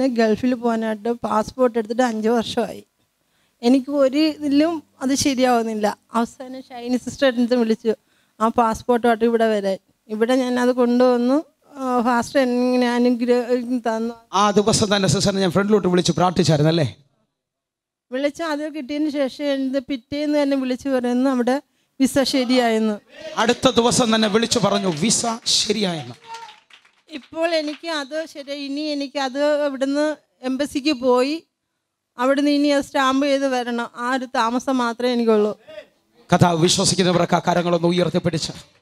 ഗൾഫിൽ പോകാനായിട്ട് പാസ്പോർട്ട് എടുത്തിട്ട് അഞ്ച് വർഷമായി എനിക്ക് ഒരു ഇതിലും അത് ശരിയാവുന്നില്ല അവസാനം ഷൈനി സിസ്റ്റർ അടുത്ത് വിളിച്ചു ആ പാസ്പോർട്ടായിട്ട് ഇവിടെ വരാൻ ഇവിടെ ഞാൻ അത് കൊണ്ടുവന്നു ഫാസ്റ്റ് എങ്ങനെ അനുഗ്രഹം തന്നു ആ ദിവസം തന്നെ സിസ്റ്ററിനെ ഞാൻ ഫ്രണ്ടിലോട്ട് വിളിച്ച് പ്രാർത്ഥിച്ചായിരുന്നു അല്ലേ വിളിച്ച് അത് കിട്ടിയതിന് ശേഷം എന്ത് പിറ്റേന്ന് തന്നെ വിളിച്ചു പറയുന്നു അവിടെ വിസ ശരിയായെന്ന് അടുത്ത ദിവസം തന്നെ വിളിച്ചു പറഞ്ഞു വിസ ശരിയായെന്ന് ഇപ്പോൾ എനിക്ക് അത് ശരി ഇനി എനിക്ക് അത് ഇവിടുന്ന് എംബസിക്ക് പോയി അവിടുന്ന് ഇനി അത് സ്റ്റാമ്പ് ചെയ്ത് വരണം ആ ഒരു താമസം മാത്രമേ എനിക്കുള്ളൂ കഥ വിശ്വസിക്കുന്നവർക്ക് ആ കാര്യങ്ങളൊന്ന് ഉയർത്തിപ്പിടിച്ച്